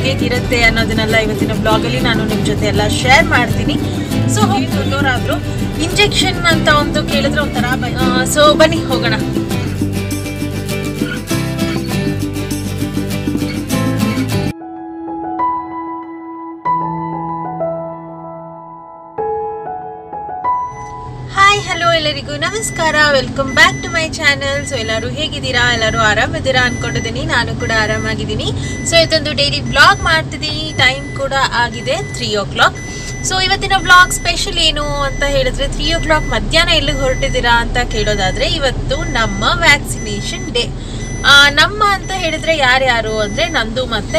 ಹೇಗೇಗಿರುತ್ತೆ ಅನ್ನೋದನ್ನೆಲ್ಲ ಇವತ್ತಿನ ಬ್ಲಾಗಲ್ಲಿ ನಾನು ನಿಮ್ಮ ಜೊತೆ ಎಲ್ಲ ಶೇರ್ ಮಾಡ್ತೀನಿ ಸೊ ಹೋಗಿ ದೊಡ್ಡವರಾದ್ರು ಇಂಜೆಕ್ಷನ್ ಅಂತ ಒಂದು ಕೇಳಿದ್ರೆ ಒಂಥರ ಸೊ ಬನ್ನಿ ಹೋಗೋಣ ಹಾಯ್ ಹಲೋ ಎಲ್ಲರಿಗೂ ನಮಸ್ಕಾರ welcome back to my channel so ಎಲ್ಲರೂ ಹೇಗಿದ್ದೀರಾ ಎಲ್ಲರೂ ಆರಾಮಿದ್ದೀರಾ ಅನ್ಕೊಂಡಿದ್ದೀನಿ ನಾನು ಕೂಡ ಆರಾಮಾಗಿದ್ದೀನಿ ಸೊ ಇವತ್ತೊಂದು ಡೈಲಿ ಬ್ಲಾಗ್ ಮಾಡ್ತಿದ್ದೀನಿ ಟೈಮ್ ಕೂಡ ಆಗಿದೆ ತ್ರೀ ಓ ಕ್ಲಾಕ್ ಸೊ ಇವತ್ತಿನ ಬ್ಲಾಗ್ ಸ್ಪೆಷಲ್ ಏನು ಅಂತ ಹೇಳಿದ್ರೆ ತ್ರೀ ಓ ಕ್ಲಾಕ್ ಮಧ್ಯಾಹ್ನ ಎಲ್ಲಿಗೆ ಹೊರಟಿದ್ದೀರಾ ಅಂತ ಕೇಳೋದಾದ್ರೆ ಇವತ್ತು ನಮ್ಮ ವ್ಯಾಕ್ಸಿನೇಷನ್ ಡೇ ನಮ್ಮ ಅಂತ ಹೇಳಿದ್ರೆ ಯಾರ್ಯಾರು ಅಂದ್ರೆ ನಂದು ಮತ್ತೆ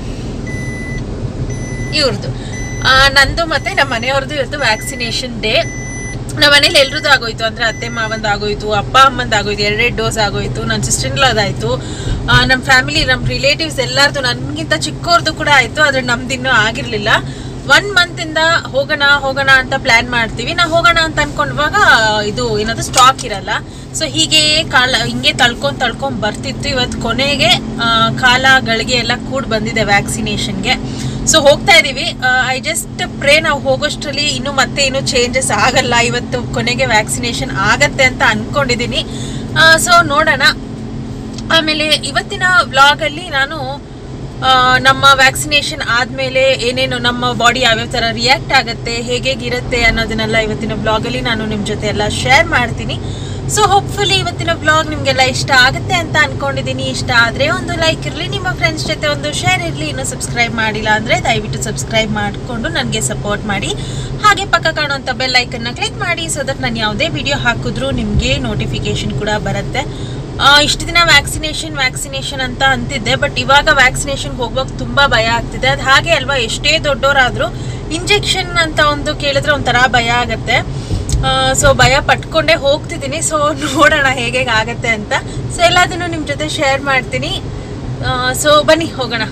ಇವ್ರದ್ದು ನಂದು ಮತ್ತೆ ನಮ್ಮ ಮನೆಯವ್ರದ್ದು ಇವತ್ತು ವ್ಯಾಕ್ಸಿನೇಷನ್ ಡೇ ನಮ್ಮ ಮನೇಲಿ ಎಲ್ರದ್ದು ಆಗೋಯ್ತು ಅಂದ್ರೆ ಅತ್ತೆ ಮಾವಂದು ಆಗೋಯ್ತು ಅಪ್ಪ ಅಮ್ಮಂದು ಆಗೋಯ್ತು ಎರಡೆರಡು ಡೋಸ್ ಆಗೋಯ್ತು ನನ್ನ ಸಿಸ್ಟರ್ಲಾದಾಯ್ತು ನಮ್ಮ ಫ್ಯಾಮಿಲಿ ನಮ್ಮ ರಿಲೇಟಿವ್ಸ್ ಎಲ್ಲರದು ನನಗಿಂತ ಚಿಕ್ಕವ್ರದ್ದು ಕೂಡ ಆಯ್ತು ಆದ್ರೆ ನಮ್ದು ಇನ್ನೂ ಆಗಿರ್ಲಿಲ್ಲ ಒನ್ ಮಂತ್ ಇಂದ ಹೋಗೋಣ ಹೋಗೋಣ ಅಂತ ಪ್ಲಾನ್ ಮಾಡ್ತೀವಿ ನಾ ಹೋಗೋಣ ಅಂತ ಅನ್ಕೊಂಡವಾಗ ಇದು ಏನದು ಸ್ಟಾಕ್ ಇರಲ್ಲ ಸೊ ಹೀಗೆ ಕಾಲ ಹಿಂಗೆ ತಳ್ಕೊಂಡ್ ತಳ್ಕೊಂಡ್ ಬರ್ತಿತ್ತು ಇವತ್ತು ಕೊನೆಗೆ ಆ, ಕಾಲ ಗಳಿಗೆ ಎಲ್ಲ ಕೂಡ್ ಬಂದಿದೆ ವ್ಯಾಕ್ಸಿನೇಷನ್ಗೆ ಸೊ ಹೋಗ್ತಾ ಇದೀವಿ ಐ ಜಸ್ಟ್ ಪ್ರೇ ನಾವು ಹೋಗೋಷ್ಟರಲ್ಲಿ ಇನ್ನು ಮತ್ತೆ ಏನು ಚೇಂಜಸ್ ಆಗಲ್ಲ ಇವತ್ತು ಕೊನೆಗೆ ವ್ಯಾಕ್ಸಿನೇಷನ್ ಆಗತ್ತೆ ಅಂತ ಅನ್ಕೊಂಡಿದೀನಿ ಸೊ ನೋಡೋಣ ಆಮೇಲೆ ಇವತ್ತಿನ ವ್ಲಾಗ್ ಅಲ್ಲಿ ನಾನು ಆ, ನಮ್ಮ ವ್ಯಾಕ್ಸಿನೇಷನ್ ಆದ್ಮೇಲೆ ಏನೇನು ನಮ್ಮ ಬಾಡಿ ಯಾವ್ಯಾವ ತರ ರಿಯಾಕ್ಟ್ ಆಗುತ್ತೆ ಹೇಗೇಗಿರುತ್ತೆ ಅನ್ನೋದನ್ನೆಲ್ಲ ಇವತ್ತಿನ ಬ್ಲಾಗ್ ಅಲ್ಲಿ ನಾನು ನಿಮ್ ಜೊತೆ ಎಲ್ಲ ಶೇರ್ ಮಾಡ್ತೀನಿ ಸೊ ಹೋಪ್ಫುಲಿ ಇವತ್ತಿನ ಬ್ಲಾಗ್ ನಿಮ್ಗೆಲ್ಲ ಇಷ್ಟ ಆಗುತ್ತೆ ಅಂತ ಅನ್ಕೊಂಡಿದೀನಿ ಇಷ್ಟ ಆದ್ರೆ ಒಂದು ಲೈಕ್ ಇರಲಿ ನಿಮ್ಮ ಫ್ರೆಂಡ್ಸ್ ಜೊತೆ ಒಂದು ಶೇರ್ ಇರಲಿ ಇನ್ನು ಸಬ್ಸ್ಕ್ರೈಬ್ ಮಾಡಿಲ್ಲ ಅಂದ್ರೆ ದಯವಿಟ್ಟು ಸಬ್ಸ್ಕ್ರೈಬ್ ಮಾಡಿಕೊಂಡು ನನಗೆ ಸಪೋರ್ಟ್ ಮಾಡಿ ಹಾಗೆ ಪಕ್ಕ ಕಾಣುವಂಥ ಬೆಲ್ ಐಕನ್ನ ಕ್ಲಿಕ್ ಮಾಡಿ ಸೊ ದಟ್ ನಾನು ಯಾವುದೇ ವಿಡಿಯೋ ಹಾಕಿದ್ರೂ ನಿಮಗೆ ನೋಟಿಫಿಕೇಶನ್ ಕೂಡ ಬರುತ್ತೆ ಆ, ಇಷ್ಟು ದಿನ ವ್ಯಾಕ್ಸಿನೇಷನ್ ವ್ಯಾಕ್ಸಿನೇಷನ್ ಅಂತ ಅಂತಿದ್ದೆ ಬಟ್ ಇವಾಗ ವ್ಯಾಕ್ಸಿನೇಷನ್ ಹೋಗೋಕೆ ತುಂಬಾ ಭಯ ಆಗ್ತಿದೆ ಅದು ಹಾಗೆ ಅಲ್ವಾ ಎಷ್ಟೇ ದೊಡ್ಡವರಾದ್ರೂ ಇಂಜೆಕ್ಷನ್ ಅಂತ ಒಂದು ಕೇಳಿದ್ರೆ ಒಂಥರ ಭಯ ಆಗತ್ತೆ ಸೊ ಭಯ ಪಟ್ಕೊಂಡೇ ಹೋಗ್ತಿದ್ದೀನಿ ಸೊ ನೋಡೋಣ ಹೇಗೆ ಆಗತ್ತೆ ಅಂತ ಸೊ ಎಲ್ಲದನ್ನು ನಿಮ್ಮ ಜೊತೆ ಶೇರ್ ಮಾಡ್ತೀನಿ ಸೊ ಬನ್ನಿ ಹೋಗೋಣ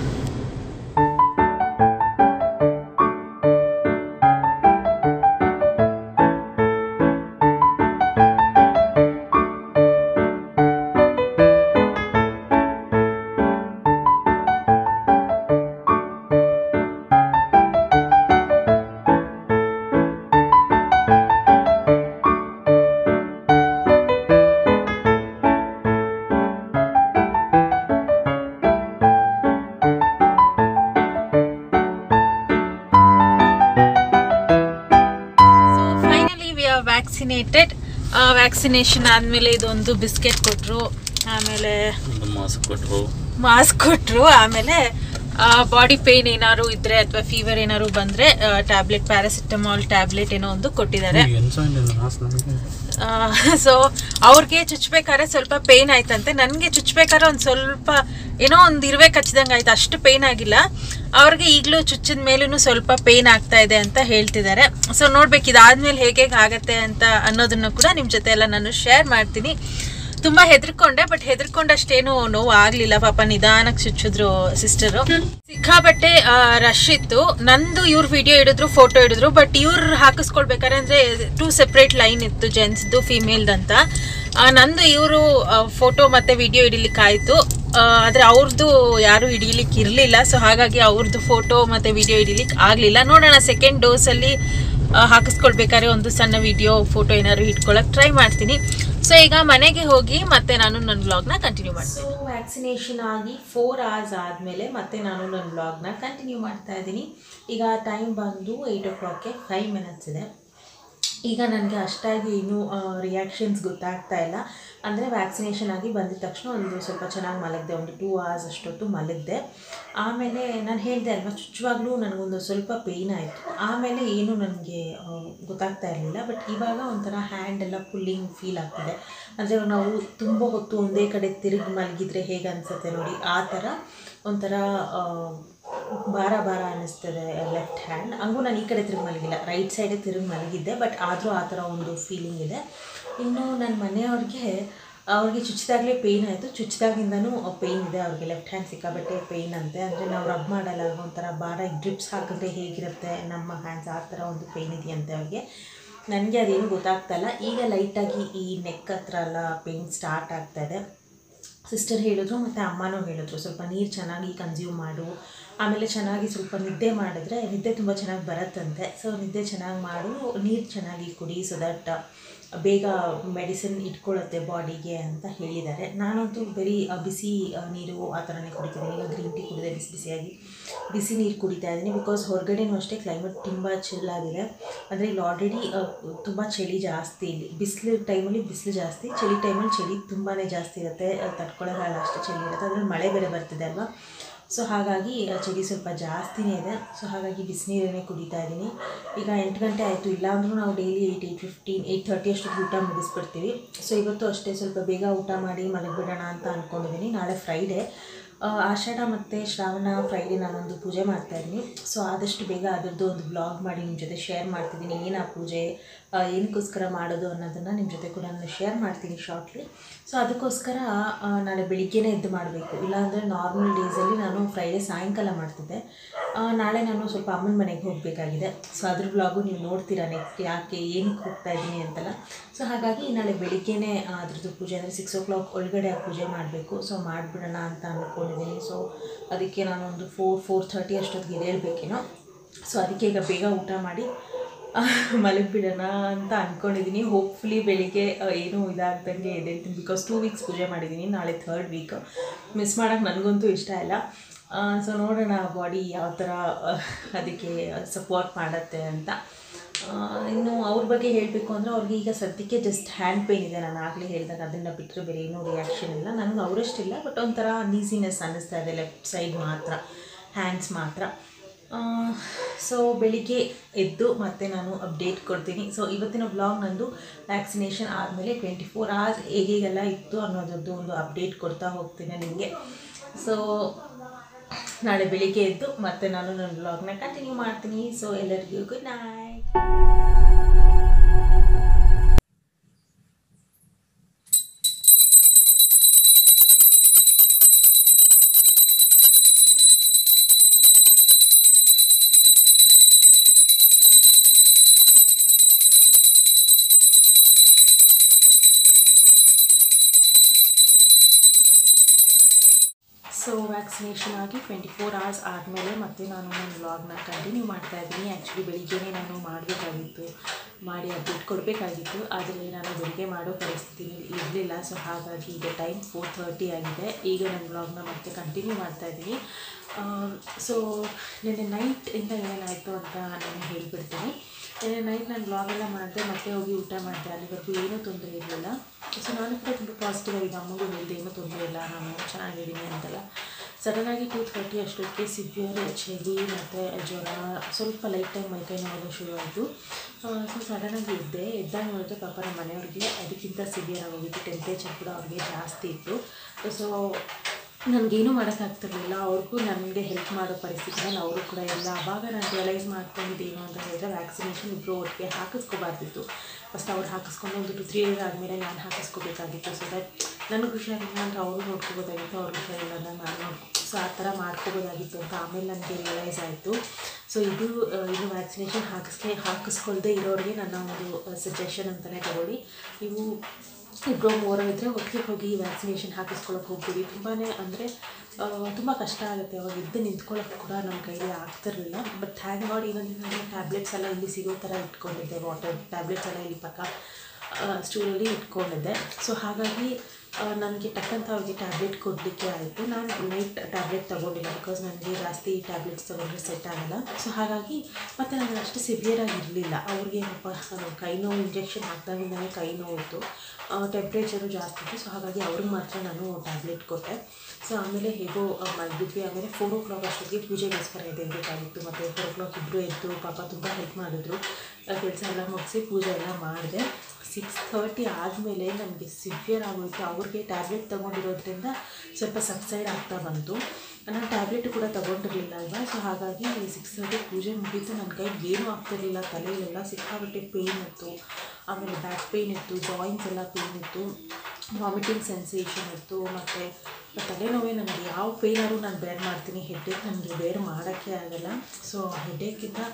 so finally we are vaccinated vaccination ಆದಮೇಲೆ ಇದೊಂದು ಬಿಸ್ಕೆಟ್ ಕೊಟ್ಟರು ಆಮೇಲೆ ಒಂದು ಮಾಸ್ಕ್ ಕೊಟ್ಟರು ಮಾಸ್ಕ್ ಕೊಟ್ಟರು ಆಮೇಲೆ ಬಾಡಿ ಪೇನ್ ಏನಾದ್ರು ಇದ್ರೆ ಅಥವಾ ಫೀವರ್ ಏನಾದ್ರು ಬಂದ್ರೆ ಟ್ಯಾಬ್ಲೆಟ್ ಪ್ಯಾರಾಸಿಟಮಾಲ್ ಟ್ಯಾಬ್ಲೆಟ್ ಏನೋ ಒಂದು ಕೊಟ್ಟಿದ್ದಾರೆ ಸೊ ಅವ್ರಿಗೆ ಚುಚ್ಬೇಕಾದ್ರೆ ಸ್ವಲ್ಪ ಪೇನ್ ಆಯ್ತಂತೆ ನನಗೆ ಚುಚ್ಬೇಕಾದ್ರೆ ಒಂದು ಸ್ವಲ್ಪ ಏನೋ ಒಂದು ಇರುವೆ ಕಚ್ಚಿದಂಗೆ ಆಯ್ತು ಅಷ್ಟು ಪೇನ್ ಆಗಿಲ್ಲ ಅವ್ರಿಗೆ ಈಗಲೂ ಚುಚ್ಚಿದ ಮೇಲೂ ಸ್ವಲ್ಪ ಪೇನ್ ಆಗ್ತಾ ಇದೆ ಅಂತ ಹೇಳ್ತಿದ್ದಾರೆ ಸೊ ನೋಡ್ಬೇಕು ಇದಾದ್ಮೇಲೆ ಹೇಗೆ ಆಗತ್ತೆ ಅಂತ ಅನ್ನೋದನ್ನು ಕೂಡ ನಿಮ್ಮ ಜೊತೆ ಎಲ್ಲ ನಾನು ಶೇರ್ ಮಾಡ್ತೀನಿ ತುಂಬಾ ಹೆದರ್ಕೊಂಡೆ ಬಟ್ ಹೆದರ್ಕೊಂಡಷ್ಟೇನು ನೋವು ಆಗ್ಲಿಲ್ಲ ಪಾಪ ನಿಧಾನಕ್ಕೆ ಚುಚ್ಚಿದ್ರು ಸಿಸ್ಟರು ಸಿಕ್ಕಾಬಟ್ಟೆ ರಶ್ ಇತ್ತು ನಂದು ಇವ್ರ ವಿಡಿಯೋ ಹಿಡಿದ್ರು ಫೋಟೋ ಹಿಡಿದ್ರು ಬಟ್ ಇವ್ರು ಹಾಕಿಸ್ಕೊಳ್ಬೇಕಾದ್ರೆ ಅಂದ್ರೆ ಟೂ ಸೆಪ್ರೇಟ್ ಲೈನ್ ಇತ್ತು ಜೆಂಟ್ಸ್ದು ಫಿಮೇಲ್ದಂತ ನಂದು ಇವರು ಫೋಟೋ ಮತ್ತೆ ವಿಡಿಯೋ ಹಿಡಿಲಿಕ್ಕಾಯ್ತು ಆ, ಆದ್ರೆ ಅವ್ರದ್ದು ಯಾರು ಹಿಡಿಲಿಕ್ಕೆ ಇರಲಿಲ್ಲ ಸೊ ಹಾಗಾಗಿ ಅವ್ರದ್ದು ಫೋಟೋ ಮತ್ತೆ ವಿಡಿಯೋ ಹಿಡಿಲಿಕ್ಕೆ ಆಗಲಿಲ್ಲ ನೋಡೋಣ ಸೆಕೆಂಡ್ ಡೋಸಲ್ಲಿ ಹಾಕಿಸ್ಕೊಳ್ಬೇಕಾದ್ರೆ ಒಂದು ಸಣ್ಣ ವಿಡಿಯೋ ಫೋಟೋ ಏನಾದ್ರು ಇಟ್ಕೊಳಕ್ ಟ್ರೈ ಮಾಡ್ತೀನಿ ಸೊ ಈಗ ಮನೆಗೆ ಹೋಗಿ ಮತ್ತೆ ನಾನು ನನ್ನ ವ್ಲಾಗ್ನ ಕಂಟಿನ್ಯೂ ಮಾಡ್ತೀನಿ ಸೊ ವ್ಯಾಕ್ಸಿನೇಷನ್ ಆಗಿ ಫೋರ್ ಅವರ್ಸ್ ಆದಮೇಲೆ ಮತ್ತೆ ನಾನು ನನ್ನ ವ್ಲಾಗ್ನ ಕಂಟಿನ್ಯೂ ಮಾಡ್ತಾ ಇದ್ದೀನಿ ಈಗ ಟೈಮ್ ಬಂದು ಏಯ್ಟ್ ಓ ಕ್ಲಾಕ್ಗೆ ಫೈವ್ ಮಿನಿಟ್ಸ್ ಇದೆ ಈಗ ನನಗೆ ಅಷ್ಟಾಗಿ ಇನ್ನೂ ರಿಯಾಕ್ಷನ್ಸ್ ಗೊತ್ತಾಗ್ತಾ ಇಲ್ಲ ಅಂದರೆ ವ್ಯಾಕ್ಸಿನೇಷನ್ ಆಗಿ ಬಂದಿದ ತಕ್ಷಣ ಒಂದು ಸ್ವಲ್ಪ ಚೆನ್ನಾಗಿ ಮಲಗಿದೆ ಒಂದು ಟೂ ಅವರ್ಸ್ ಅಷ್ಟೊತ್ತು ಮಲಗಿದೆ ಆಮೇಲೆ ನಾನು ಹೇಳಿದೆ ಅಲ್ವಾ ಚುಚ್ಚುವಾಗಲೂ ನನಗೊಂದು ಸ್ವಲ್ಪ ಪೇಯ್ನ್ ಆಯಿತು ಆಮೇಲೆ ಏನು ನನಗೆ ಗೊತ್ತಾಗ್ತಾ ಇರಲಿಲ್ಲ ಬಟ್ ಇವಾಗ ಒಂಥರ ಹ್ಯಾಂಡ್ ಎಲ್ಲ ಫುಲ್ಲಿಂಗ್ ಫೀಲ್ ಆಗ್ತಿದೆ ಅಂದರೆ ನಾವು ತುಂಬ ಹೊತ್ತು ಒಂದೇ ಕಡೆ ತಿರುಗಿ ಮಲಗಿದ್ರೆ ಹೇಗೆ ಅನಿಸುತ್ತೆ ನೋಡಿ ಆ ಥರ ಒಂಥರ ಆ, ಭಾರ ಭಾರ ಅನ್ನಿಸ್ತದೆ ಲೆಫ್ಟ್ ಹ್ಯಾಂಡ್ ಹಂಗೂ ನಾನು ಈ ಕಡೆ ತಿರುಗಿ ಮಲಗಿಲ್ಲ ರೈಟ್ ಸೈಡೇ ತಿರುಗಿ ಮಲಗಿದ್ದೆ ಬಟ್ ಆದರೂ ಆ ಥರ ಒಂದು ಫೀಲಿಂಗ್ ಇದೆ ಇನ್ನು ನನ್ನ ಮನೆಯವ್ರಿಗೆ ಅವ್ರಿಗೆ ಚುಚ್ಚಿದಾಗಲೇ ಪೇಯ್ನ್ ಆಯಿತು ಚುಚ್ಚಿದಾಗಿಂದನೂ ಪೇಯ್ನ್ ಇದೆ ಅವ್ರಿಗೆ ಲೆಫ್ಟ್ ಹ್ಯಾಂಡ್ ಸಿಕ್ಕಾಬಟ್ಟೆ ಪೇಯ್ನ್ ಅಂತೆ ಅಂದರೆ ನಾವು ರಬ್ ಮಾಡಲ್ಲ ಒಂಥರ ಭಾರ ಡ್ರಿಪ್ಸ್ ಹಾಕಿದ್ರೆ ಹೇಗಿರುತ್ತೆ ನಮ್ಮ ಹ್ಯಾಂಡ್ಸ್ ಆ ಥರ ಒಂದು ಪೇಯ್ನ್ ಇದೆಯಂತೆ ಅವ್ರಿಗೆ ನನಗೆ ಅದೇನು ಗೊತ್ತಾಗ್ತಾ ಇಲ್ಲ ಈಗ ಲೈಟಾಗಿ ಈ ನೆಕ್ ಹತ್ರ ಎಲ್ಲ ಪೇಯ್ನ್ ಸ್ಟಾರ್ಟ್ ಆಗ್ತಾ ಇದೆ ಸಿಸ್ಟರ್ ಹೇಳಿದ್ರು ಮತ್ತು ಅಮ್ಮನೂ ಹೇಳಿದ್ರು ಸ್ವಲ್ಪ ನೀರು ಚೆನ್ನಾಗಿ ಕನ್ಸ್ಯೂಮ್ ಮಾಡು ಆಮೇಲೆ ಚೆನ್ನಾಗಿ ಸ್ವಲ್ಪ ನಿದ್ದೆ ಮಾಡಿದ್ರೆ ನಿದ್ದೆ ತುಂಬ ಚೆನ್ನಾಗಿ ಬರುತ್ತಂತೆ ಸೊ ನಿದ್ದೆ ಚೆನ್ನಾಗಿ ಮಾಡು ನೀರು ಚೆನ್ನಾಗಿ ಕುಡಿ ಸೊ ದಟ್ ಬೇಗ ಮೆಡಿಸಿನ್ ಇಟ್ಕೊಳ್ಳುತ್ತೆ ಬಾಡಿಗೆ ಅಂತ ಹೇಳಿದ್ದಾರೆ ನಾನಂತೂ ಬರೀ ಆ, ಬಿಸಿ ಆ, ನೀರು ಆ ಥರನೇ ಕುಡಿತಿದ್ದೀನಿ ಈಗ ಗ್ರೀನ್ ಟೀ ಕುಡಿದೆ ಬಿಸಿ ಬಿಸಿಯಾಗಿ ಬಿಸಿ ನೀರು ಕುಡಿತಾ ಇದ್ದೀನಿ ಬಿಕಾಸ್ ಹೊರಗಡೆನೂ ಅಷ್ಟೇ ಕ್ಲೈಮೇಟ್ ತುಂಬ ಚಿಲ್ಲಾಗಿದೆ ಅಂದರೆ ಇಲ್ಲಿ ಆಲ್ರೆಡಿ ತುಂಬ ಚಳಿ ಜಾಸ್ತಿ ಇಲ್ಲಿ ಬಿಸಿಲು ಟೈಮಲ್ಲಿ ಬಿಸಿಲು ಜಾಸ್ತಿ ಚಳಿ ಟೈಮಲ್ಲಿ ಚಳಿ ತುಂಬಾ ಜಾಸ್ತಿ ಇರುತ್ತೆ ಅಹ್, ತಡ್ಕೊಳ್ಳೋಕ್ಕಾಗಲ್ಲ ಅಷ್ಟು ಚಳಿ ಇರುತ್ತೆ ಅದ್ರಲ್ಲಿ ಮಳೆ ಬೇರೆ ಬರ್ತಿದೆ ಅಲ್ವಾ ಸೊ ಹಾಗಾಗಿ ಆ, ಚಳಿ ಸ್ವಲ್ಪ ಜಾಸ್ತಿನೇ ಇದೆ ಸೊ ಹಾಗಾಗಿ ಬಿಸಿನೀರನ್ನೇ ಕುಡಿತಾ ಇದ್ದೀನಿ ಈಗ ಎಂಟು ಗಂಟೆ ಆಯಿತು ಇಲ್ಲಾಂದ್ರೂ ನಾವು daily eight eight fifteen eight thirty ಅಷ್ಟೊತ್ತಿಗೆ ಊಟ ಮುಗಿಸ್ಬಿಡ್ತೀವಿ ಸೊ ಇವತ್ತು ಅಷ್ಟೇ ಸ್ವಲ್ಪ ಬೇಗ ಊಟ ಮಾಡಿ ಮಲಗಿಬಿಡೋಣ ಅಂತ ಅಂದ್ಕೊಂಡಿದ್ದೀನಿ ನಾಳೆ ಫ್ರೈಡೇ ಆಷಾಢ ಮತ್ತು ಶ್ರಾವಣ ಫ್ರೈಡೇ ನಾನೊಂದು ಪೂಜೆ ಮಾಡ್ತಾ ಇದ್ದೀನಿ ಸೊ ಆದಷ್ಟು ಬೇಗ ಅದರದ್ದು ಒಂದು ಬ್ಲಾಗ್ ಮಾಡಿ ನಿಮ್ಮ ಜೊತೆ ಶೇರ್ ಮಾಡ್ತಿದ್ದೀನಿ ಏನು ಆ ಪೂಜೆ ಆ, ಏನಕ್ಕೋಸ್ಕರ ಮಾಡೋದು ಅನ್ನೋದನ್ನು ನಿಮ್ಮ ಜೊತೆ ಕೂಡ ನಾನು ಶೇರ್ ಮಾಡ್ತೀನಿ ಶಾರ್ಟ್ಲಿ ಸೊ ಅದಕ್ಕೋಸ್ಕರ ಆ, ನಾಳೆ ಬೆಳಿಗ್ಗೆನೇ ಎದ್ದು ಮಾಡಬೇಕು ಇಲ್ಲಾಂದರೆ ನಾರ್ಮಲ್ ಡೇಸಲ್ಲಿ ನಾನು ಫ್ರೈಡೇ ಸಾಯಂಕಾಲ ಮಾಡ್ತಿದ್ದೆ ಆ, ನಾಳೆ ನಾನು ಸ್ವಲ್ಪ ಅಮ್ಮನ ಮನೆಗೆ ಹೋಗಬೇಕಾಗಿದೆ ಸೊ ಅದ್ರ ಬ್ಲಾಗು ನೀವು ನೋಡ್ತೀರಾ ನೆಕ್ಸ್ಟ್ ಯಾಕೆ ಏನಕ್ಕೆ ಹೋಗ್ತಾ ಇದ್ದೀನಿ ಅಂತಲ್ಲ ಸೊ ಹಾಗಾಗಿ ನಾಳೆ ಬೆಳಿಗ್ಗೆನೇ ಆ, ಅದ್ರದ್ದು ಪೂಜೆ ಅಂದರೆ ಸಿಕ್ಸ್ ಓ ಕ್ಲಾಕ್ ಒಳಗಡೆ ಆ ಪೂಜೆ ಮಾಡಬೇಕು ಸೊ ಮಾಡಿಬಿಡೋಣ ಅಂತ ಅಂದ್ಕೊಂಡಿದ್ದೀನಿ ಸೊ ಅದಕ್ಕೆ ನಾನೊಂದು ಫೋರ್ ಫೋರ್ ಥರ್ಟಿ ಅಷ್ಟೊತ್ತಿಗೆ ಹೇಳ್ಬೇಕೇನೋ ಸೊ ಅದಕ್ಕೆ ಈಗ ಬೇಗ ಊಟ ಮಾಡಿ ಮಲಗಿಬಿಡೋಣ ಅಂತ ಅಂದ್ಕೊಂಡಿದ್ದೀನಿ ಹೋಪ್ಫುಲಿ ಬೆಳಿಗ್ಗೆ ಆ, ಏನೂ ಇದಾಗ್ದಂಗೆ ಎದ್ದೇಳ್ತೀನಿ ಬಿಕಾಸ್ ಟೂ ವೀಕ್ಸ್ ಪೂಜೆ ಮಾಡಿದ್ದೀನಿ ನಾಳೆ ಥರ್ಡ್ ವೀಕ್ ಮಿಸ್ ಮಾಡೋಕ್ಕೆ ನನಗಂತೂ ಇಷ್ಟ ಇಲ್ಲ ಸೊ ನೋಡೋಣ ಬಾಡಿ ಯಾವ ಥರ ಆ, ಅದಕ್ಕೆ ಸಪೋರ್ಟ್ ಮಾಡುತ್ತೆ ಅಂತ ಆ, ಇನ್ನು ಅವ್ರ ಬಗ್ಗೆ ಹೇಳಬೇಕು ಅಂದರೆ ಅವ್ರಿಗೆ ಈಗ ಸದ್ಯಕ್ಕೆ ಜಸ್ಟ್ ಹ್ಯಾಂಡ್ ಪೇನ್ ಇದೆ ನಾನು ಆಗಲೇ ಹೇಳಿದಾಗ ಅದನ್ನು ಬಿಟ್ಟರೆ ಬೇರೆ ಏನೂ ರಿಯಾಕ್ಷನ್ ಇಲ್ಲ ನನಗೆ ಅವರಷ್ಟಿಲ್ಲ ಬಟ್ ಒಂಥರ ನೀಸಿನೆಸ್ ಅನ್ನಿಸ್ತಾ ಇದೆ ಲೆಫ್ಟ್ ಸೈಡ್ ಮಾತ್ರ ಹ್ಯಾಂಡ್ಸ್ ಮಾತ್ರ ಸೊ ಬೆಳಿಗ್ಗೆ ಎದ್ದು ಮತ್ತೆ ನಾನು ಅಪ್ಡೇಟ್ ಕೊಡ್ತೀನಿ ಸೊ ಇವತ್ತಿನ ಬ್ಲಾಗ್ ನಂದು ವ್ಯಾಕ್ಸಿನೇಷನ್ ಆದಮೇಲೆ ಟ್ವೆಂಟಿ ಫೋರ್ ಅವರ್ಸ್ ಹೇಗೆಲ್ಲ ಇತ್ತು ಅನ್ನೋದರದ್ದು ಒಂದು ಅಪ್ಡೇಟ್ ಕೊಡ್ತಾ ಹೋಗ್ತೀನಿ ನಿಮಗೆ ಸೊ ನಾಳೆ ಬೆಳಿಗ್ಗೆ ಎದ್ದು ಮತ್ತೆ ನಾನು ನನ್ನ ಬ್ಲಾಗ್ನ ಕಂಟಿನ್ಯೂ ಮಾಡ್ತೀನಿ ಸೊ ಎಲ್ಲರಿಗೂ ಗುಡ್ ನೈಟ್ ಸೊ ವ್ಯಾಕ್ಸಿನೇಷನ್ ಆಗಿ ಟ್ವೆಂಟಿ ಫೋರ್ ಅವರ್ಸ್ ಆದಮೇಲೆ ಮತ್ತೆ ನಾನು ನನ್ನ ವ್ಲಾಗ್ನ ಕಂಟಿನ್ಯೂ ಮಾಡ್ತಾ ಇದ್ದೀನಿ ಆ್ಯಕ್ಚುಲಿ ಬೆಳಿಗ್ಗೆನೇ ನಾನು ಮಾಡಬೇಕಾಗಿತ್ತು ಮಾಡಿ ಅಪ್ಡೇಟ್ ಕೊಡಬೇಕಾಗಿತ್ತು ಆದರೆ ನಾನು ಬೆಳಿಗ್ಗೆ ಮಾಡೋ ಪರಿಸ್ಥಿತಿ ಇರಲಿಲ್ಲ ಸೊ ಹಾಗಾಗಿ ಈಗ ಟೈಮ್ ಫೋರ್ ಥರ್ಟಿ ಆಗಿದೆ ಈಗ ನನ್ನ ವ್ಲಾಗ್ನ ಮತ್ತೆ ಕಂಟಿನ್ಯೂ ಮಾಡ್ತಾ ಇದ್ದೀನಿ ಸೊ ನಿನ್ನೆ ನೈಟಿಂದ ಏನಾಯಿತು ಅಂತ ನಾನು ಹೇಳಿಬಿಡ್ತೀನಿ ನಿನ್ನೆ ನೈಟ್ ನಾನು ಬ್ಲಾಗೆಲ್ಲ ಮಾಡಿದೆ ಮತ್ತೆ ಹೋಗಿ ಊಟ ಮಾಡಿದೆ ಅಲ್ಲಿವರೆಗೂ ಏನೂ ತೊಂದರೆ ಇರಲಿಲ್ಲ ಸೊ ನಾನು ಕೂಡ ತುಂಬ ಪಾಸಿಟಿವ್ ಆಗಿದೆ ಅಮ್ಮಗೂ ಹೇಳಿದೆ ಏನೂ ತೊಂದರೆ ಇಲ್ಲ ನಾನು ಚೆನ್ನಾಗಿದ್ದೀನಿ ಅಂತೆಲ್ಲ ಸಡನ್ನಾಗಿ ಟೂ ಥರ್ಟಿ ಅಷ್ಟೊತ್ತಿಗೆ ಸಿವಿಯರ್ ಚಳಿ ಮತ್ತು ಜ್ವರ ಸ್ವಲ್ಪ ಲೈಟ್ ಟೈಮ್ ಮೈಕೈ ನೋಡೋದು ಶುರುವಾಯಿತು ಸೊ ಸಡನ್ನಾಗಿ ಎದ್ದೆ ಎದ್ದಾಗ ನೋಡಿದ್ರೆ ಪಾಪ ನಮ್ಮ ಮನೆಯವ್ರಿಗೆ ಅದಕ್ಕಿಂತ ಸಿವಿಯರ್ ಆಗೋಗಿತ್ತು ಟೆಂಪ್ರೇಚರ್ ಕೂಡ ಅವ್ರಿಗೆ ಜಾಸ್ತಿ ಇತ್ತು ಸೊ ನನಗೇನು ಮಾಡೋಕ್ಕಾಗ್ತಿರ್ಲಿಲ್ಲ ಅವ್ರಿಗೂ ನನಗೆ ಹೆಲ್ಪ್ ಮಾಡೋ ಪರಿಸ್ಥಿತಿನಲ್ಲಿ ಅವರು ಕೂಡ ಇಲ್ಲ ಆವಾಗ ನಾನು ರಿಯಲೈಸ್ ಮಾಡ್ಕೊಂಡಿದ್ದೇನು ಅಂತ ಹೇಳಿದ್ರೆ ವ್ಯಾಕ್ಸಿನೇಷನ್ ಇಬ್ಬರು ಒಟ್ಟಿಗೆ ಹಾಕಿಸ್ಕೋಬಾರ್ದಿತ್ತು ಫಸ್ಟ್ ಅವ್ರು ಹಾಕಿಸ್ಕೊಂಡು ಒಂದು ಟು ತ್ರೀ ಇಯರ್ ಆದಮೇಲೆ ನಾನು ಹಾಕಿಸ್ಕೋಬೇಕಾಗಿತ್ತು ಸೊ ದಟ್ ನನಗೆ ಹುಷಾರಿಲ್ಲ ಅಂದರೆ ಅವರು ನೋಡ್ಕೋಬೋದಾಗಿತ್ತು ಅವ್ರು ಹುಷಾರಿಲ್ಲ ಅಂದರೆ ನಾನು ನೋಡ್ಕೊ ಸೊ ಆ ಥರ ಮಾಡ್ಕೋಬೋದಾಗಿತ್ತು ಅಂತ ಆಮೇಲೆ ನನಗೆ ರಿಯಲೈಸ್ ಆಯಿತು ಸೊ ಇದು ಆ, ಇದು ವ್ಯಾಕ್ಸಿನೇಷನ್ ಹಾಕಿಸ್ಕೆ ಹಾಕಿಸ್ಕೊಳ್ದೇ ಇರೋರಿಗೆ ನನ್ನ ಒಂದು ಸಜೆಷನ್ ಅಂತಲೇ ತಗೊಳ್ಳಿ ನೀವು ಇಬ್ಬರು ಮೂರೋ ಇದ್ದರೆ ಒಟ್ಟಿಗೆ ಹೋಗಿ ವ್ಯಾಕ್ಸಿನೇಷನ್ ಹಾಕಿಸ್ಕೊಳಕ್ಕೆ ಹೋಗ್ಬಿಡಿ ತುಂಬಾ ಅಂದರೆ ತುಂಬ ಕಷ್ಟ ಆಗುತ್ತೆ ಅವಾಗ ಎದ್ದು ನಿಂತ್ಕೊಳ್ಳೋಕೆ ಕೂಡ ನಮ್ಮ ಕೈಲಿ ಆಗ್ತಿರಲಿಲ್ಲ ಬಟ್ ಥ್ಯಾಂಕ್ ಗಾಡ್ ಏನಂದರೆ ನಾನು ಟ್ಯಾಬ್ಲೆಟ್ಸ್ ಎಲ್ಲ ಇಲ್ಲಿ ಸಿಗೋ ಥರ ಇಟ್ಕೊಂಡಿದ್ದೆ ವಾಟರ್ ಟ್ಯಾಬ್ಲೆಟ್ಸ್ ಎಲ್ಲ ಇಲ್ಲಿ ಪಕ್ಕ ಸ್ಟೂಲಲ್ಲಿ ಇಟ್ಕೊಂಡಿದ್ದೆ ಸೊ ಹಾಗಾಗಿ ನನಗೆ ಟಕ್ಕಂತ ಅವ್ರಿಗೆ ಟ್ಯಾಬ್ಲೆಟ್ ಕೊಡಲಿಕ್ಕೆ ಆಯಿತು ನಾನು ನೈಟ್ ಟ್ಯಾಬ್ಲೆಟ್ ತೊಗೊಂಡಿಲ್ಲ ಬಿಕಾಸ್ ನನಗೆ ಜಾಸ್ತಿ ಟ್ಯಾಬ್ಲೆಟ್ಸ್ ತೊಗೊಂಡ್ರೆ ಸೆಟ್ ಆಗಲ್ಲ ಸೊ ಹಾಗಾಗಿ ಮತ್ತು ನನಗೆ ಅಷ್ಟು ಸಿವಿಯರ್ ಆಗಿರಲಿಲ್ಲ ಅವ್ರಿಗೆ ಪಾಪ ಕೈ ನೋವು ಇಂಜೆಕ್ಷನ್ ಹಾಕಿದಾಗಿಂದಲೇ ಕೈ ನೋವಿತ್ತು ಟೆಂಪ್ರೇಚರು ಜಾಸ್ತಿ ಇತ್ತು ಸೊ ಹಾಗಾಗಿ ಅವ್ರಿಗೆ ಮಾತ್ರ ನಾನು ಟ್ಯಾಬ್ಲೆಟ್ ಕೊಟ್ಟೆ ಸೊ ಆಮೇಲೆ ಹೇಗೋ ಆ, ಮಲಗಿದ್ವಿ ಆಮೇಲೆ ಫೋರ್ ಓ ಕ್ಲಾಕ್ ಅಷ್ಟೊತ್ತಿಗೆ ಪೂಜೆಗೋಸ್ಕರ ಎದ್ದೇಳಬೇಕಾಗಿತ್ತು ಮತ್ತು ಫೋರ್ ಓ ಕ್ಲಾಕ್ ಇಬ್ಬರು ಎದ್ದು ಪಾಪ ತುಂಬ ಹೆಲ್ಪ್ ಮಾಡಿದ್ರು ಕೆಲಸ ಎಲ್ಲ ಮುಗಿಸಿ ಪೂಜೆ ಎಲ್ಲ ಮಾಡಿದೆ ಸಿಕ್ಸ್ ಥರ್ಟಿ ಆದಮೇಲೆ ನನಗೆ ಸಿವಿಯರ್ ಆಗೋಯಿತು ಅವ್ರಿಗೆ ಟ್ಯಾಬ್ಲೆಟ್ ತೊಗೊಂಡಿರೋದ್ರಿಂದ ಸ್ವಲ್ಪ ಸಬ್ಸೈಡ್ ಆಗ್ತಾ ಬಂತು ನಾನು ಟ್ಯಾಬ್ಲೆಟ್ ಕೂಡ ತೊಗೊಂಡಿರಲಿಲ್ಲ ಅಲ್ವಾ ಸೊ ಹಾಗಾಗಿ ಸಿಕ್ಸ್ ಥರ್ಟಿ ಪೂಜೆ ಮುಗೀತು ನನ್ನ ಕೈಗೆ ಏನೂ ಆಗ್ತಿರಲಿಲ್ಲ ತಲೆಯೆಲ್ಲ ಸಿಕ್ಕಾಪಟ್ಟೆ ಪೇಯ್ನ್ ಇತ್ತು ಆಮೇಲೆ ಬ್ಯಾಕ್ ಪೇಯ್ನ್ ಇತ್ತು ಜಾಯಿಂಟ್ಸ್ ಎಲ್ಲ ಪೇಯ್ನ್ ಇತ್ತು ವಾಮಿಟಿಂಗ್ ಸೆನ್ಸೇಷನ್ ಇತ್ತು ಮತ್ತು ತಲೆನೋವೇ ನನಗೆ ಯಾವ ಪೇಯ್ನಾದ್ರು ನಾನು ಬೇರ್ ಮಾಡ್ತೀನಿ ಹೆಡ್ಡೇಕ್ ನನಗೆ ಬೇರ್ ಮಾಡೋಕ್ಕೆ ಆಗಲ್ಲ ಸೊ ಹೆಡ್ಡೇಕಿಂದ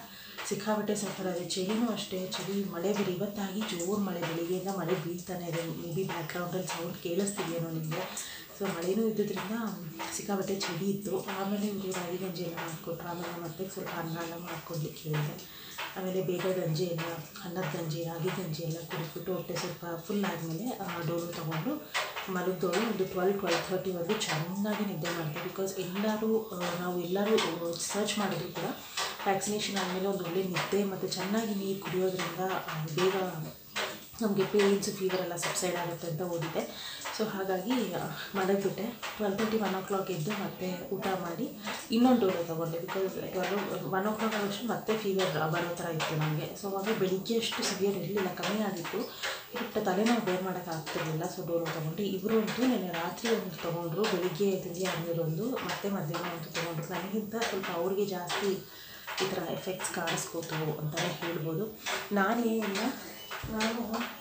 ಸಿಕ್ಕಾಪಟ್ಟೆ ಸಫರ್ ಆಗಿದೆ ಚಳಿನೂ ಅಷ್ಟೇ ಚಳಿ ಮಳೆ ಬೇರೆ ಇವತ್ತಾಗಿ ಜೋರು ಮಳೆ ಬೆಳಿಗ್ಗೆಯಿಂದ ಮಳೆ ಬೀಳ್ತಾನೆ ಇದೆ ಮೇ ಬಿ ಬ್ಯಾಕ್ಗ್ರೌಂಡಲ್ಲಿ ಸೌಂಡ್ ಕೇಳಿಸ್ತಿದೆಯೇನೋ ನಿಮಗೆ ಸೊ ಮಳೆನೂ ಇದ್ದಿದ್ದರಿಂದ ಸಿಕ್ಕಾಪಟ್ಟೆ ಚಳಿ ಇತ್ತು ಆಮೇಲೆ ಇವರು ರಾಗಿ ಗಂಜಿ ಎಲ್ಲ ಮಾಡಿಕೊಟ್ರು ಆಮೇಲೆ ನಮ್ಮ ಅತ್ತೆಗೆ ಸ್ವಲ್ಪ ಅನ್ನ ಎಲ್ಲ ಮಾಡ್ಕೊಡ್ಲಿಕ್ಕೆ ಹೇಳಿದೆ ಆಮೇಲೆ ಬೇಗ ಗಂಜಿ ಎಲ್ಲ ಅನ್ನದ ಗಂಜಿ ರಾಗಿ ಗಂಜಿ ಎಲ್ಲ ಕುಡಿದ್ಬಿಟ್ಟು ಹೊಟ್ಟೆ ಸ್ವಲ್ಪ ಫುಲ್ ಆದಮೇಲೆ ಡೋಲು ತೊಗೊಂಡು ಮಲಗಿದೋಳು ಒಂದು ಟ್ವೆಲ್ ಟ್ವೆಲ್ ಥರ್ಟಿವರೆಗೂ ಚೆನ್ನಾಗಿ ನಿದ್ದೆ ಮಾಡ್ತೀವಿ ಬಿಕಾಸ್ ಎಲ್ಲರೂ ಆ, ನಾವು ಎಲ್ಲರೂ ಸರ್ಚ್ ಮಾಡಿದ್ರು ಕೂಡ ವ್ಯಾಕ್ಸಿನೇಷನ್ ಆದಮೇಲೆ ಒಂದು ಒಳ್ಳೆ ನಿದ್ದೆ ಮತ್ತು ಚೆನ್ನಾಗಿ ನೀರು ಕುಡಿಯೋದ್ರಿಂದ ಆ, ಬೇಗ ನಮಗೆ ಪೇಯ್ನ್ಸು ಫೀವರ್ ಎಲ್ಲ ಸಬ್ಸೈಡ್ ಆಗುತ್ತೆ ಅಂತ ಓದಿದೆ ಸೊ ಹಾಗಾಗಿ ಮಲಗಿಬಿಟ್ಟೆ twelve thirty one o'clock ಎದ್ದು ಮತ್ತೆ ಊಟ ಮಾಡಿ ಇನ್ನೊಂದು ಡೋಲೋ ತೊಗೊಂಡೆ because twelve one o'clock ಆಗೋಷ್ಟು ಮತ್ತೆ ಫೀವರ್ ಬರೋ ಥರ ಇತ್ತು ನನಗೆ ಸೊ ಅವಾಗ ಬೆಳಿಗ್ಗೆ ಅಷ್ಟು ಸಿವಿಯರ್ ಇರಲಿಲ್ಲ ಕಮ್ಮಿ ಆಗಿತ್ತು ಬಟ್ ತಲೆನೋವು ಬೇರ್ ಮಾಡೋಕ್ಕೆ ಆಗ್ತಿರ್ಲಿಲ್ಲ ಸೊ ಡೋಲೋ ತೊಗೊಂಡು ಇಬ್ಬರು ಅಂತೂ ನೆನ್ನೆ ರಾತ್ರಿ ಒಂದು ತೊಗೊಂಡ್ರು ಬೆಳಿಗ್ಗೆ ತಿಂಡಿ ಆದಮೇಲೆ ಒಂದು ಮತ್ತೆ ಮಧ್ಯಾಹ್ನ ಒಂದು ತೊಗೊಂಡ್ರು ನನಗಿಂತ ಸ್ವಲ್ಪ ಅವ್ರಿಗೆ ಜಾಸ್ತಿ ಈ ಥರ ಎಫೆಕ್ಟ್ಸ್ ಕಾಣಿಸ್ಕೋತು ಅಂತಲೇ ಹೇಳ್ಬೋದು ನಾನೇನಿಲ್ಲ ನಾನು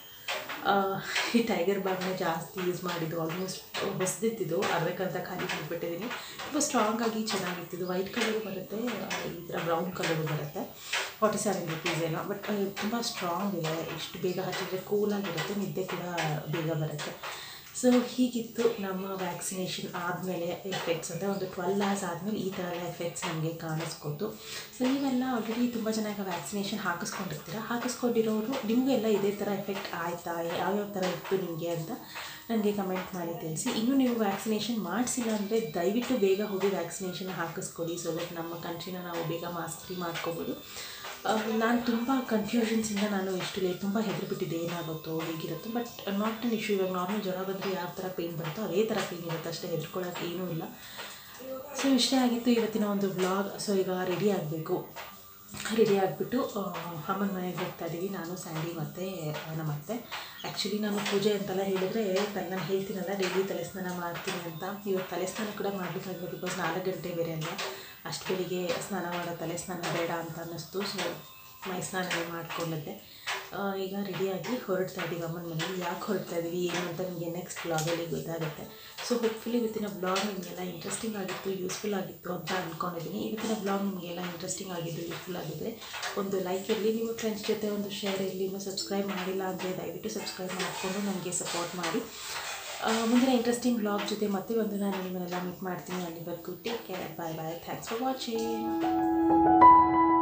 ಆ, ಈ ಟೈಗರ್ ಬಾಗ್ನ ಜಾಸ್ತಿ ಯೂಸ್ ಮಾಡಿದ್ದು ಆಲ್ಮೋಸ್ಟ್ ಹೊಸದಿತ್ತಿದ್ದು ಅರ್ಧಕ್ಕಂತ ಖಾಲಿ ಮಾಡಿಬಿಟ್ಟಿದ್ದೀನಿ ತುಂಬ ಸ್ಟ್ರಾಂಗ್ ಆಗಿ ಚೆನ್ನಾಗಿತ್ತಿದ್ದು ವೈಟ್ ಕಲರು ಬರುತ್ತೆ ಆ, ಈ ಥರ ಬ್ರೌನ್ ಕಲರು ಬರುತ್ತೆ ಫಾರ್ಟಿ ಸೆವೆನ್ ರುಪೀಸ್ ಏನೋ ಬಟ್ ತುಂಬ ಸ್ಟ್ರಾಂಗ್ ಇದೆ ಎಷ್ಟು ಬೇಗ ಹಚ್ಚಿದ್ರೆ ಕೂಲಾಗಿರುತ್ತೆ ನಿದ್ದೆ ಕೂಡ ಬೇಗ ಬರುತ್ತೆ ಸೊ ಹೀಗಿತ್ತು ನಮ್ಮ ವ್ಯಾಕ್ಸಿನೇಷನ್ ಆದಮೇಲೆ ಎಫೆಕ್ಟ್ಸ್ ಅಂದರೆ ಒಂದು ಟ್ವೆಲ್ ಅವರ್ಸ್ ಆದಮೇಲೆ ಈ ಥರ ಎಲ್ಲ ಎಫೆಕ್ಟ್ಸ್ ನಮಗೆ ಕಾಣಿಸ್ಕೊತು ಸೊ ನೀವೆಲ್ಲ ಆಲ್ರೆಡಿ ತುಂಬ ಜನ ಈಗ ವ್ಯಾಕ್ಸಿನೇಷನ್ ಹಾಕಿಸ್ಕೊಂಡಿರ್ತೀರ ಹಾಕಿಸ್ಕೊಂಡಿರೋರು ನಿಮಗೆಲ್ಲ ಇದೇ ಥರ ಎಫೆಕ್ಟ್ ಆಯಿತಾ ಯಾವ್ಯಾವ ಥರ ಇತ್ತು ನಿಮಗೆ ಅಂತ ನನಗೆ ಕಮೆಂಟ್ ಮಾಡಿ ತಿಳಿಸಿ ಇನ್ನೂ ನೀವು ವ್ಯಾಕ್ಸಿನೇಷನ್ ಮಾಡಿಸಿಲ್ಲ ಅಂದರೆ ದಯವಿಟ್ಟು ಬೇಗ ಹೋಗಿ ವ್ಯಾಕ್ಸಿನೇಷನ್ ಹಾಕಿಸ್ಕೊಳ್ಳಿ ಸೊ ದಟ್ ನಮ್ಮ ಕಂಟ್ರಿನ ನಾವು ಬೇಗ ಮಾಸ್ಕ್ ಫ್ರೀ ಮಾಡ್ಕೋಬೋದು ನಾನು ತುಂಬ ಕನ್ಫ್ಯೂಷನ್ಸಿಂದ ನಾನು ಇಷ್ಟು ಲೇಟ್ ತುಂಬ ಹೆದರ್ಬಿಟ್ಟಿದ್ದೆ ಏನಾಗುತ್ತೋ ಹೇಗಿರುತ್ತೋ ಬಟ್ ನಾಟ್ ಅನ್ ಇಶ್ಯೂ ಇವಾಗ ನಾರ್ಮಲ್ ಜ್ವರ ಬಂದರೆ ಯಾವ ಥರ ಪೇಯ್ನ್ ಬರುತ್ತೋ ಅದೇ ಥರ ಪೇಯ್ನ್ ಇರುತ್ತೆ ಅಷ್ಟೇ ಹೆದರ್ಕೊಳ್ಳೋಕೆ ಏನೂ ಇಲ್ಲ ಸೊ ಇಷ್ಟೇ ಆಗಿತ್ತು ಇವತ್ತಿನ ಒಂದು ಬ್ಲಾಗ್ ಸೊ ಈಗ ರೆಡಿ ಆಗಬೇಕು ರೆಡಿ ಆಗಿಬಿಟ್ಟು ಅಮ್ಮನ ಮನೆಗೆ ಹೋಗ್ತಾ ಇದ್ದೀವಿ ನಾನು ಸ್ಯಾಂಡಿ ಮತ್ತು ನಮ್ಮ ಅತ್ತೆ ಆ್ಯಕ್ಚುಲಿ ನಾನು ಪೂಜೆ ಅಂತೆಲ್ಲ ಹೇಳಿದ್ರೆ ತಲೆ ನಾನು ಹೇಳ್ತೀನಲ್ಲ ಡೈಲಿ ತಲೆ ಸ್ನಾನ ಮಾಡ್ತೀನಿ ಅಂತ ಇವತ್ತು ತಲೆ ಸ್ನಾನ ಕೂಡ ಮಾಡಬೇಕಾಗಿದೆ ಬಿಕಾಸ್ ನಾಲ್ಕು ಗಂಟೆ ಬೇರೆ ಅಲ್ಲ ಅಷ್ಟು ಬೆಳಿಗ್ಗೆ ಸ್ನಾನ ಮಾಡೋ ತಲೆ ಸ್ನಾನ ಬೇಡ ಅಂತ ಅನ್ನಿಸ್ತು ಸೊ ಮೈ ಸ್ನಾನ ಮಾಡ್ಕೊಂಡಿದ್ದೆ ಆ, ಈಗ ರೆಡಿಯಾಗಿ ಹೊರಡ್ತಾ ಇದ್ದೀವಿ ಅಮ್ಮನ ಮನೆಗೆ ಯಾಕೆ ಹೊರಡ್ತಾ ಇದ್ದೀವಿ ಏನು ಅಂತ ನಿಮಗೆ ನೆಕ್ಸ್ಟ್ ಬ್ಲಾಗಲ್ಲಿ ಗೊತ್ತಾಗುತ್ತೆ ಸೊ ಹೋಪ್ಫುಲಿ ಇವತ್ತಿನ ಬ್ಲಾಗ್ ನಿಮಗೆಲ್ಲ ಇಂಟ್ರೆಸ್ಟಿಂಗ್ ಆಗಿತ್ತು ಯೂಸ್ಫುಲ್ ಆಗಿತ್ತು ಅಂತ ಅಂದ್ಕೊಂಡಿದ್ದೀನಿ ಇವತ್ತಿನ ಬ್ಲಾಗ್ ನಿಮಗೆಲ್ಲ ಇಂಟ್ರೆಸ್ಟಿಂಗ್ ಆಗಿದ್ದು ಯೂಸ್ಫುಲ್ ಆಗಿದ್ದರೆ ಒಂದು ಲೈಕ್ ಇರಲಿ ನಿಮ್ಮ ಫ್ರೆಂಡ್ಸ್ ಜೊತೆ ಒಂದು ಶೇರ್ ಇರಲಿ ಇನ್ನೂ ಸಬ್ಸ್ಕ್ರೈಬ್ ಮಾಡಿಲ್ಲ ಅಂದರೆ ದಯವಿಟ್ಟು ಸಬ್ಸ್ಕ್ರೈಬ್ ಮಾಡಿಕೊಂಡು ನನಗೆ ಸಪೋರ್ಟ್ ಮಾಡಿ ಆ, ಮುಂದಿನ ಇಂಟ್ರೆಸ್ಟಿಂಗ್ ಬ್ಲಾಗ್ ಜೊತೆ ಮತ್ತೆ ಒಂದು ನಾನು ನಿಮ್ಮನ್ನೆಲ್ಲ ಮೀಟ್ ಮಾಡ್ತೀನಿ ಅಲ್ಲಿವರೆಗೂ take care bye bye thanks for watching